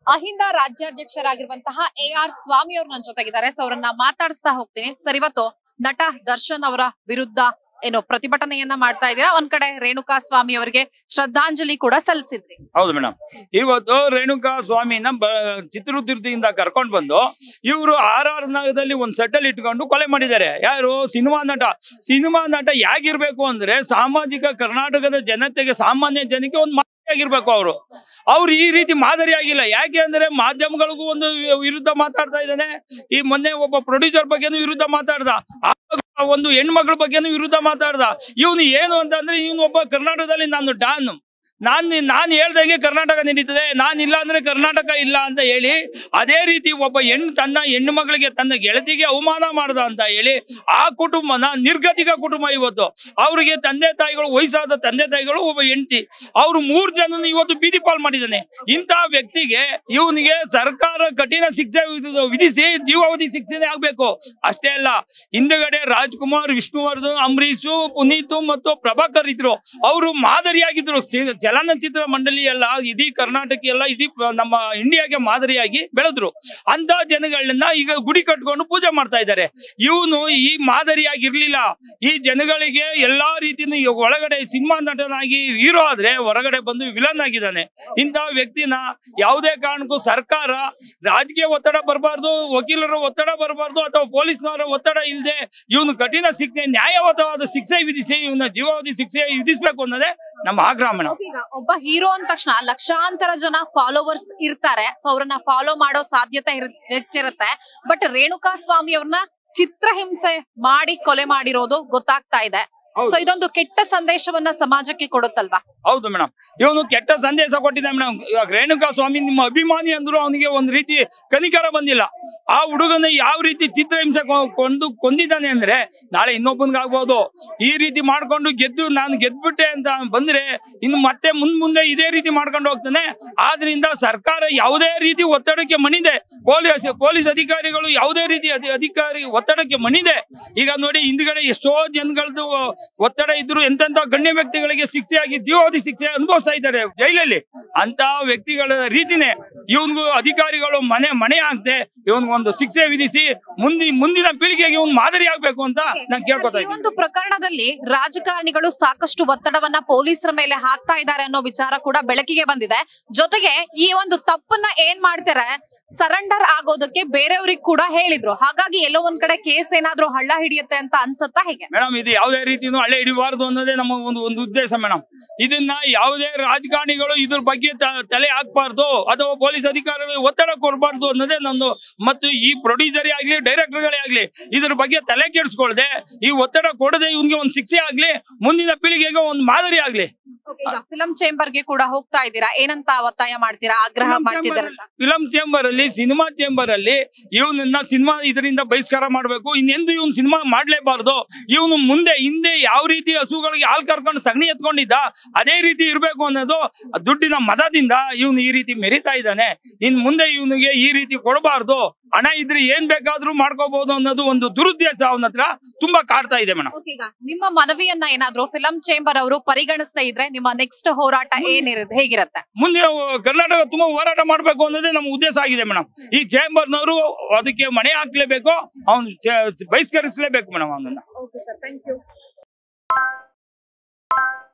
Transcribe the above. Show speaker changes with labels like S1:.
S1: ಅಹಿಂದ ರಾಜ್ಯಾಧ್ಯಕ್ಷರಾಗಿರುವಂತಹ A R Swamy ಅವರು ನನ್ನ ಜೊತೆಗಿದ್ದಾರೆ ಸೊ ಅವರನ್ನ ಮಾತಾಡಿಸ್ತಾ ಹೋಗ್ತೀನಿ ಸರ್ ಇವತ್ತು ನಟ ದರ್ಶನ್ ಅವರ ವಿರುದ್ಧ ಏನು ಪ್ರತಿಭಟನೆಯನ್ನ ಮಾಡ್ತಾ ಇದ್ದೀರಾ ಒಂದ್ ಕಡೆ ರೇಣುಕಾ ಸ್ವಾಮಿ ಅವರಿಗೆ ಶ್ರದ್ಧಾಂಜಲಿ ಕೂಡ ಸಲ್ಲಿಸಿದ್ರಿ
S2: ಹೌದು ಮೇಡಮ್ ಇವತ್ತು ರೇಣುಕಾ ಸ್ವಾಮಿನ ಬ ಚಿತ್ರದುರ್ಗದಿಂದ ಕರ್ಕೊಂಡು ಬಂದು ಇವರು ಆರ್ ಆರ್ ನಗರದಲ್ಲಿ ಒಂದ್ ಸೆಟಲ್ ಇಟ್ಕೊಂಡು ಕೊಲೆ ಮಾಡಿದ್ದಾರೆ ಯಾರು ಸಿನಿಮಾ ನಟ ಸಿನಿಮಾ ನಟ ಯಾಗಿರ್ಬೇಕು ಅಂದ್ರೆ ಸಾಮಾಜಿಕ ಕರ್ನಾಟಕದ ಜನತೆಗೆ ಸಾಮಾನ್ಯ ಜನಕ್ಕೆ ಒಂದು ಆಗಿರ್ಬೇಕು ಅವರು ಅವ್ರು ಈ ರೀತಿ ಮಾದರಿ ಆಗಿಲ್ಲ ಯಾಕೆ ಅಂದ್ರೆ ಮಾಧ್ಯಮಗಳಿಗೂ ಒಂದು ವಿ- ವಿರುದ್ಧ ಮಾತಾಡ್ತಾ ಇದ್ದಾನೆ ಈ ಮೊನ್ನೆ ಒಬ್ಬ ಪ್ರೊಡ್ಯೂಸರ್ ಬಗ್ಗೆನೂ ವಿರುದ್ಧ ಮಾತಾಡ್ದ ಆ ಒಂದು ಹೆಣ್ಮಕ್ಳ ಬಗ್ಗೆನೂ ವಿರುದ್ಧ ಮಾತಾಡ್ದ ಇವನು ಏನು ಅಂತಂದ್ರೆ ಇವನು ಒಬ್ಬ ಕರ್ನಾಟಕದಲ್ಲಿ ನಾನು ಡಾನ್ ನಾನ್ ನಾನು ಹೇಳ್ದಾಗೆ ಕರ್ನಾಟಕ ನಡೀತದೆ ನಾನು ಇಲ್ಲ ಅಂದ್ರೆ ಕರ್ನಾಟಕ ಇಲ್ಲ ಅಂತ ಹೇಳಿ ಅದೇ ರೀತಿ ಒಬ್ಬ ಹೆಣ್ಣು ತನ್ನ ಹೆಣ್ಣು ಮಗಳಿಗೆ ತನ್ನ ಗೆಳತಿಗೆ ಅವಮಾನ ಮಾಡ್ದ ಅಂತ ಹೇಳಿ ಆ ಕುಟುಂಬನ ನಿರ್ಗತಿಕ ಕುಟುಂಬ ಇವತ್ತು ಅವ್ರಿಗೆ ತಂದೆ ತಾಯಿಗಳು ವಯಸ್ಸಾದ ತಂದೆ ತಾಯಿಗಳು ಒಬ್ಬ ಹೆಂಡತಿ ಅವ್ರು ಮೂರ್ ಜನನ ಇವತ್ತು ಬೀದಿ ಪಾಲ್ ಮಾಡಿದ್ದಾನೆ ಇಂತಹ ವ್ಯಕ್ತಿಗೆ ಇವನಿಗೆ ಸರ್ಕಾರ ಕಠಿಣ ಶಿಕ್ಷೆ ವಿಧ- ವಿಧಿಸಿ ಜೀವಾವಧಿ ಶಿಕ್ಷೆನೇ ಆಗ್ಬೇಕು ಅಷ್ಟೇ ಅಲ್ಲ ಹಿಂದೆಗಡೆ ರಾಜ್ಕುಮಾರ್ ವಿಷ್ಣುವರ್ಧನ್ ಅಂಬರೀಷು ಪುನೀತ್ ಮತ್ತು ಪ್ರಭಾಕರ್ ಇದ್ರು ಅವರು ಮಾದರಿಯಾಗಿದ್ರು ಚಿ- ಚಲನಚಿತ್ರ ಮಂಡಳಿ ಎಲ್ಲ ಇಡೀ ಕರ್ನಾಟಕ ಎಲ್ಲ ಇಡೀ ಪ- ನಮ್ಮ ಇಂಡಿಯಾಗೆ ಮಾದರಿಯಾಗಿ ಬೆಳೆದ್ರು ಅಂತ ಜನಗಳನ್ನ ಈಗ ಗುಡಿ ಕಟ್ಕೊಂಡು ಪೂಜೆ ಮಾಡ್ತಾ ಇದ್ದಾರೆ ಇವನು ಈ ಮಾದರಿಯಾಗಿರ್ಲಿಲ್ಲ ಈ ಜನಗಳಿಗೆ ಎಲ್ಲಾ ರೀತಿಯಿಂದ ಈಗ ಒಳಗಡೆ ಸಿನಿಮಾ ನಟನಾಗಿ ಹೀರೋ ಆದ್ರೆ ಹೊರಗಡೆ ಬಂದು ವಿಲನ್ ಆಗಿದ್ದಾನೆ ಇಂತಹ ವ್ಯಕ್ತಿನ ಯಾವುದೇ ಕಾರಣಕ್ಕೂ ಸರ್ಕಾರ ರಾಜಕೀಯ ಒತ್ತಡ ಬರಬಾರ್ದು ವಕೀಲರ ಒತ್ತಡ ಬರಬಾರ್ದು ಅಥವಾ ಪೊಲೀಸ್ನವರ ಒತ್ತಡ ಇಲ್ಲದೆ ಇವನು ಕಠಿಣ ಶಿಕ್ಷೆ ನ್ಯಾಯಯುತವಾದ ಶಿಕ್ಷೆ ವಿಧಿಸಿ ಇವನ ಜೀವಾವಧಿ ಶಿಕ್ಷೆ ವಿಧಿಸಬೇಕು ಅನ್ನೋದೇ ನಮ್ಮ ಆಗ್ರಹ ಮೇಡಮ್
S1: ಈಗ ಒಬ್ಬ ಹೀರೋ ಅಂದ ತಕ್ಷಣ ಲಕ್ಷಾಂತರ ಜನ ಫಾಲೋವರ್ಸ್ ಇರ್ತಾರೆ ಸೊ ಅವ್ರನ್ನ ಫಾಲೋ ಮಾಡೋ ಸಾಧ್ಯತೆ ಇರ್- ಹೆಚ್ಚಿರುತ್ತೆ ಬಟ್ ರೇಣುಕಾ ಸ್ವಾಮಿ ಅವ್ರನ್ನ ಚಿತ್ರಹಿಂಸೆ ಮಾಡಿ ಕೊಲೆ ಮಾಡಿರೋದು ಗೊತ್ತಾಗ್ತಾ ಇದೆ
S2: ಹೌದು.
S1: ಸೊ ಇದೊಂದು ಕೆಟ್ಟ ಸಂದೇಶವನ್ನ ಸಮಾಜಕ್ಕೆ ಕೊಡುತ್ತಲ್ವಾ
S2: ಹೌದು ಮೇಡಮ್ ಇವನು ಕೆಟ್ಟ ಸಂದೇಶ ಕೊಟ್ಟಿದ್ದ ಮೇಡಮ್ ಇವಾಗ ರೇಣುಕಾ ಸ್ವಾಮಿ ನಿಮ್ಮ ಅಭಿಮಾನಿ ಅಂದ್ರು ಅವನಿಗೆ ಒಂದ್ ರೀತಿ ಕನಿಕರ ಬಂದಿಲ್ಲ ಆ ಹುಡುಗನ ಯಾವ ರೀತಿ ಚಿತ್ರಹಿಂಸೆ ಕೊ- ಕೊಂದು ಕೊಂದಿದ್ದಾನೆ ಅಂದ್ರೆ ನಾಳೆ ಇನ್ನೊಬ್ಬನಿಗಾಗ್ಬೋದು ಈ ರೀತಿ ಮಾಡ್ಕೊಂಡು ಗೆದ್ದು ನಾನು ಗೆದ್ಬಿಟ್ಟೆ ಅಂತ ಬಂದ್ರೆ ಇನ್ನು ಮತ್ತೆ ಮುಂದ್ ಮುಂದೆ ಇದೇ ರೀತಿ ಮಾಡ್ಕೊಂಡು ಹೋಗ್ತಾನೆ ಆದ್ರಿಂದ ಸರ್ಕಾರ ಯಾವುದೇ ರೀತಿ ಒತ್ತಡಕ್ಕೆ ಮಣಿದೆ ಪೊಲೀಸ್ ಪೊಲೀಸ್ ಅಧಿಕಾರಿಗಳು ಯಾವುದೇ ರೀತಿ ಅಧಿ- ಅಧಿಕಾರಿ ಒತ್ತಡಕ್ಕೆ ಮಣಿದೆ ಈಗ ನೋಡಿ ಹಿಂದ್ಗಡೆ ಎಷ್ಟೋ ಜನಗಳದ್ದು ಒತ್ತಡ ಇದ್ರು ಎಂತೆಂತ ಗಣ್ಯ ವ್ಯಕ್ತಿಗಳಿಗೆ ಶಿಕ್ಷೆಯಾಗಿ ಜೀವಾವಧಿ ಶಿಕ್ಷೆ ಅನುಭವಿಸ್ತಾ ಇದ್ದಾರೆ ಜೈಲಲ್ಲಿ ಅಂತ ವ್ಯಕ್ತಿಗಳ ರೀತಿನೇ ಇವನ್ಗೂ ಅಧಿಕಾರಿಗಳು ಮನೆ ಮನೆ ಹಾಕ್ದೆ ಇವನ್ಗೊಂದು ಶಿಕ್ಷೆ ವಿಧಿಸಿ ಮುಂದಿ ಮುಂದಿನ ಪೀಳಿಗೆಗೆ ಇವನ್ ಮಾದರಿ ಆಗ್ಬೇಕು ಅಂತ ನಾನು ಕೇಳ್ಕೊತಾ
S1: ಈ
S2: ಇದ್ದೀನಿ
S1: ಒಂದು ಪ್ರಕರಣದಲ್ಲಿ ರಾಜಕಾರಣಿಗಳು ಸಾಕಷ್ಟು ಒತ್ತಡವನ್ನ ಪೊಲೀಸರ ಮೇಲೆ ಹಾಕ್ತಾ ಇದ್ದಾರೆ ಅನ್ನೋ ವಿಚಾರ ಕೂಡ ಬೆಳಕಿಗೆ ಬಂದಿದೆ ಜೊತೆಗೆ ಈ ಒಂದು ತಪ್ಪನ್ನ ಏನ್ ಮಾಡ್ತಾರೆ ಸರೆಂಡರ್ ಆಗೋದಕ್ಕೆ ಬೇರೆಯವ್ರಿಗೆ ಕೂಡ ಹೇಳಿದ್ರು ಹಾಗಾಗಿ ಎಲ್ಲೋ ಒಂದ್ ಕಡೆ ಕೇಸ್ ಏನಾದ್ರೂ ಹಳ್ಳ ಹಿಡಿಯುತ್ತೆ ಅಂತ ಅನ್ಸತ್ತಾ ಹೇಗೆ
S2: ಮೇಡಮ್ ಇದು ಯಾವುದೇ ರೀತಿನೂ ಹಳೆ ಹಿಡಿಬಾರ್ದು ಅನ್ನೋದೇ ನಮ್ಮ ಒಂದು ಒಂದು ಉದ್ದೇಶ ಮೇಡಮ್ ಇದನ್ನ ಯಾವುದೇ ರಾಜಕಾರಣಿಗಳು ಇದ್ರ ಬಗ್ಗೆ ತ- ತಲೆ ಹಾಕ್ಬಾರ್ದು ಅಥವಾ ಪೊಲೀಸ್ ಅಧಿಕಾರಿಗಳಿಗೆ ಒತ್ತಡ ಕೊಡಬಾರ್ದು ಅನ್ನೋದೇ ನಂದು ಮತ್ತು ಈ ಪ್ರೊಡ್ಯೂಸರೇ ಆಗ್ಲಿ ಡೈರೆಕ್ಟರ್ಗಳೇ ಆಗ್ಲಿ ಇದ್ರ ಬಗ್ಗೆ ತಲೆ ಕೆಡಿಸ್ಕೊಳ್ದೆ ಈ ಒತ್ತಡ ಕೊಡದೆ ಇವನ್ಗೆ ಒಂದು ಶಿಕ್ಷೆ ಆಗ್ಲಿ ಮುಂದಿನ ಪೀಳಿಗೆಗೆ ಒಂದು ಮಾದರಿ ಆಗ್ಲಿ
S1: ಈಗ ಫಿಲಂ ಚೇಂಬರ್ಗೆ ಕೂಡ ಹೋಗ್ತಾ ಇದ್ದೀರಾ ಏನಂತ ಒತ್ತಾಯ ಮಾಡ್ತೀರಾ ಆಗ್ರಹ ಮಾಡ್ತಿದ್ದೀರಾ ಅಂತ?
S2: ಫಿಲಂ ಚೇಂಬರ್ ಅಲ್ಲಿ ಸಿನಿಮಾ ಚೇಂಬರ್ ಅಲ್ಲಿ ಇವನನ್ನ ಸಿನಿಮಾ ಇದರಿಂದ ಬಹಿಷ್ಕಾರ ಮಾಡಬೇಕು ಇನ್ನೆಂದು ಇವನು ಸಿನಿಮಾ ಮಾಡ್ಲೇಬಾರ್ದು ಇವನು ಮುಂದೆ ಹಿಂದೆ ಯಾವ ರೀತಿ ಹಸುಗಳಿಗೆ ಹಾಲು ಕರ್ಕೊಂಡು ಸಗಣಿ ಎತ್ಕೊಂಡಿದ್ದ ಅದೇ ರೀತಿ ಇರಬೇಕು ಅನ್ನೋದು ದುಡ್ಡಿನ ಮದದಿಂದ ಇವನು ಈ ರೀತಿ ಮೆರಿತಾ ಇದ್ದಾನೆ ಇನ್ ಮುಂದೆ ಇವನಿಗೆ ಈ ರೀತಿ ಕೊಡಬಾರ್ದು ಹಣ ಇದ್ರೆ ಏನ್ ಬೇಕಾದ್ರೂ ಮಾಡ್ಕೋಬಹುದು ಅನ್ನೋದು ಒಂದು ದುರುದ್ದೇಶ ಅವನ ಹತ್ರ ತುಂಬಾ ಕಾಡ್ತಾ ಇದೆ ಮೇಡಮ್
S1: Okay, ಈಗ ನಿಮ್ಮ ಮನವಿಯನ್ನ ಏನಾದ್ರೂ ಫಿಲಂ ಚೇಂಬರ್ ಅವರು ಪರಿಗಣಿಸ್ತಾ ಇದ್ರೆ ನಿಮ್ಮ ನೆಕ್ಸ್ಟ್ ಹೋರಾಟ ಏನಿರುತ್ತೆ ಹೇಗಿರುತ್ತೆ
S2: ಮುಂದೆ ನಾವು ಕರ್ನಾಟಕ ತುಂಬಾ ಹೋರಾಟ ಮಾಡ್ಬೇಕು ಅನ್ನೋದೇ ನಮ್ಮ ಉದ್ದೇಶ ಆಗಿದೆ ಮೇಡಮ್ ಈ ಚೇಂಬರ್ನವರು ಅದಕ್ಕೆ ಮಣೆ ಹಾಕ್ಲೇಬೇಕು ಅವ್ನು ಬಹಿಷ್ಕರಿಸಲೇಬೇಕು ಮೇಡಮ್ ಅವನನ್ನ
S1: ಓಕೆ ಸರ್ ಥ್ಯಾಂಕ್ ಯು